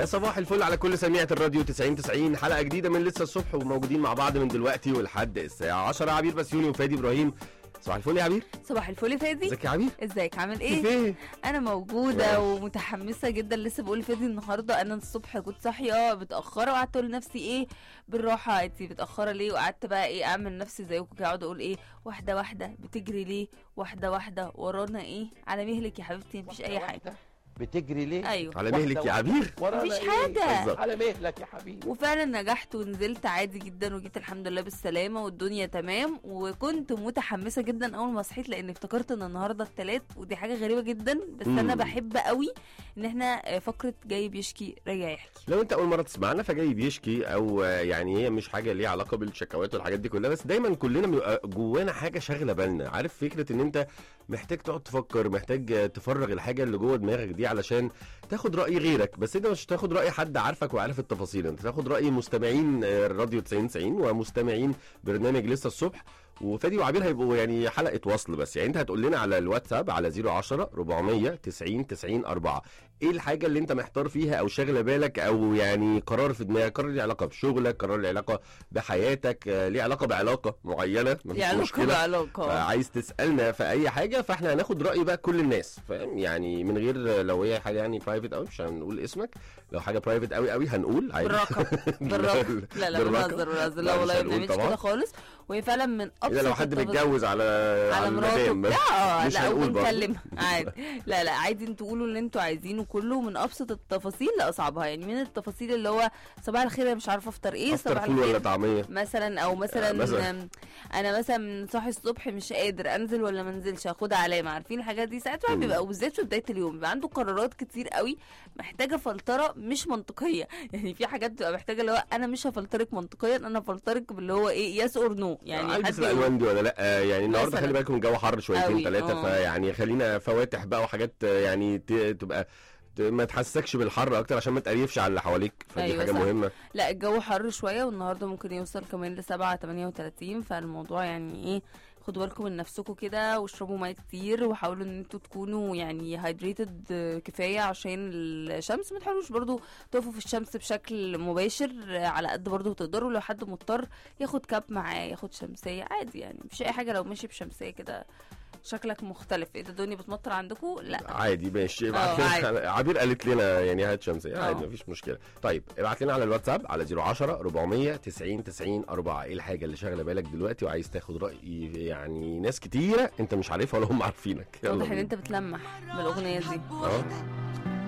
صباح الفل على كل سميعة الراديو 90 90 حلقة جديدة من لسه الصبح وموجودين مع بعض من دلوقتي ولحد الساعة 10 عبير بسيوني وفادي إبراهيم صباح الفل يا عبير صباح الفل يا فادي ازيك يا عبير ازيك عامل كيف ايه ايه انا موجوده ومتحمسه جدا لسه بقول لفادي النهارده انا الصبح كنت صاحيه متاخره وقعدت اقول لنفسي ايه بالراحه انت متاخره ليه وقعدت بقى ايه اعمل نفسي زيكم كده اقعد اقول ايه واحده واحده بتجري ليه واحده واحده ورانا ايه على مهلك يا حبيبتي مفيش اي حاجه بتجري ليه؟ ايوه على مهلك يا عبير ورانا مفيش إيه؟ حاجة. بالظبط. على مهلك يا حبيبي وفعلا نجحت ونزلت عادي جدا وجيت الحمد لله بالسلامه والدنيا تمام وكنت متحمسه جدا اول ما صحيت لان افتكرت ان النهارده التلات ودي حاجه غريبه جدا بس مم. انا بحب قوي ان احنا فقره جاي بيشكي راجع يحكي لو انت اول مرة تسمعنا فجاي بيشكي او آه، يعني هي مش حاجة ليها علاقة بالشكوات والحاجات دي كلها بس دايما كلنا بيبقى جوانا حاجة شاغلة بالنا عارف فكرة ان انت محتاج تقعد تفكر محتاج آه، تفرغ الحاجة اللي جوه دماغك دي علشان تاخد رأي غيرك بس انت مش تاخد رأي حد عارفك وعارف التفاصيل انت تاخد رأي مستمعين آه، الراديو 90 90 ومستمعين برنامج لسه الصبح وفادي وعبير هيبقوا يعني حلقه وصل بس يعني انت هتقول لنا على الواتساب على 010 400 90 90 4 ايه الحاجه اللي انت محتار فيها او شاغله بالك او يعني قرار في دماغك قرار ليه علاقه بشغلك قرار ليه علاقه بحياتك آه، ليه علاقه بعلاقه معينه دي مفيش علاقه مشكله بعلاقه فعايز تسالنا في اي حاجه فاحنا هناخد راي بقى كل الناس فاهم يعني من غير لو هي حاجه يعني برايفت قوي مش هنقول اسمك لو حاجه برايفت قوي قوي هنقول عادي بالرقم بالرقم لا لا بالرقم. بنهزر بنهزر لا، لا مش والله ما هنقول بنعملش طبعا. كده خالص وهي فعلا من ابسط اذا لو حد التفاصيل- متجوز على على مراته المدام لا اه مش لا هنقول برضه. ونكلم عادي لا لا عادي انتوا قولوا اللي انتوا عايزينه كله من ابسط التفاصيل لاصعبها يعني من التفاصيل اللي هو صباح الخير انا مش عارفه افطر ايه افطر صباح فول ولا الخير طعميه مثلا او مثلا, آه، مثلاً. آم، انا مثلا صاحي الصبح مش قادر انزل ولا ما انزلش اخدها علامه عارفين الحاجات دي ساعات الواحد مم. بيبقى وبالذات في بدايه اليوم بيبقى عنده قرارات كتير قوي محتاجه فلتره مش منطقيه يعني في حاجات بتبقى محتاجه اللي هو انا مش هفلترك منطقيا انا هفلترك باللي هو ايه يس اور نو يعني البس حد يقول- الالوان دي ولا لا آه، يعني النهارده مثلاً. خلي بالكم الجو حر شويتين أوي، ثلاثه آه. فيعني خلينا فواتح بقى وحاجات آه، يعني ت- تبقى ت- ما تحسسكش بالحر اكتر عشان ما تقريفش على اللي حواليك فدي أيوة حاجه صح. مهمه لا الجو حر شويه والنهارده ممكن يوصل كمان ل 7 38 فالموضوع يعني ايه خدوا بالكم من نفسكم كده واشربوا ميه كتير وحاولوا ان انتوا تكونوا يعني هايدريتد كفايه عشان الشمس ما تحاولوش برضو تقفوا في الشمس بشكل مباشر على قد برضو تقدروا لو حد مضطر ياخد كاب معاه ياخد شمسيه عادي يعني مفيش اي حاجه لو ماشي بشمسيه كده شكلك مختلف ايه ده الدنيا بتمطر عندكم لا عادي ماشي آه، ابعت لنا عادي. عبير قالت لنا يعني هات شمسيه آه. عادي مفيش مشكله طيب ابعت لنا على الواتساب على 010 400 90 90 4 ايه الحاجه اللي شاغله بالك دلوقتي وعايز تاخد راي يعني ناس كتيره انت مش عارفها ولا هم عارفينك يلا واضح ان بينا. انت بتلمح بالاغنيه دي اه